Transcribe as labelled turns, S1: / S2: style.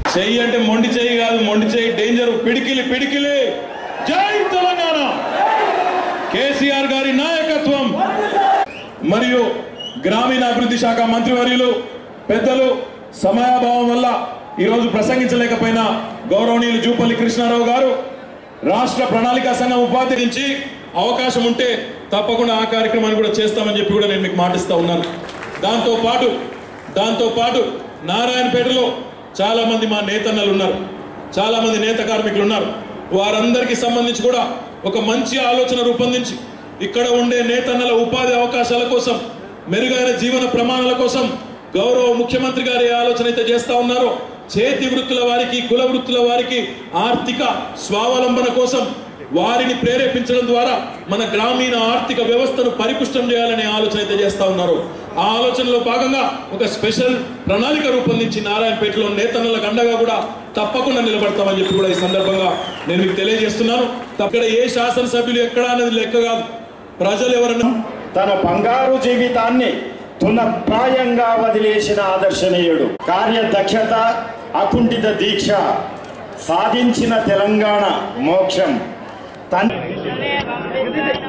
S1: చెయ్యి అంటే మొండి చెయ్యి కాదు మొండి చెయ్యి డేంజర్ పిడికిలి పిడికిలి జై తెలంగాణ కేసీఆర్ గారి నాయకత్వం మరియు గ్రామీణాభివృద్ధి శాఖ మంత్రివర్యులు పెద్దలు సమయాభావం వల్ల ఈరోజు ప్రసంగించలేకపోయిన గౌరవనీయులు జూపల్లి కృష్ణారావు గారు రాష్ట్ర ప్రణాళికా సంఘం ఉపాధ్యక్షించి అవకాశం ఉంటే తప్పకుండా ఆ కార్యక్రమాన్ని కూడా చేస్తామని చెప్పి కూడా నేను మీకు మాటిస్తా ఉన్నాను దాంతో పాటు దాంతో పాటు నారాయణపేటలో చాలా మంది మా నేతన్నలు ఉన్నారు చాలా మంది నేత కార్మికులు ఉన్నారు వారందరికీ సంబంధించి కూడా ఒక మంచి ఆలోచన రూపొందించి ఇక్కడ ఉండే నేతన్నల ఉపాధి అవకాశాల కోసం మెరుగైన జీవన ప్రమాణాల కోసం గౌరవ ముఖ్యమంత్రి గారు ఏ ఆలోచన అయితే చేస్తా ఉన్నారో చేతి వృత్తుల వారికి కుల వృత్తుల వారికి ఆర్థిక స్వావలంబన కోసం వారిని ప్రేరేపించడం ద్వారా మన గ్రామీణ ఆర్థిక వ్యవస్థను పరిపుష్టం చేయాలనే ఆలోచన అయితే చేస్తా ఉన్నారు ఆ ఆలోచనలో భాగంగా ఒక స్పెషల్ ప్రణాళిక రూపొందించి నారాయణపేటలో నేతన్నలకు అండగా కూడా తప్పకుండా నిలబడతామని చెప్పి కూడా ఈ సందర్భంగా నేను మీకు తెలియజేస్తున్నాను అక్కడ ఏ శాసనసభ్యులు ఎక్కడ అనేది లెక్క కాదు ప్రజలు ఎవరన్నా
S2: తన బంగారు జీవితాన్ని తునప్రాయంగా వదిలేసిన ఆదర్శనీయుడు కార్యదక్షత అకుంఠిత దీక్ష సాధించిన తెలంగాణ మోక్షం తన్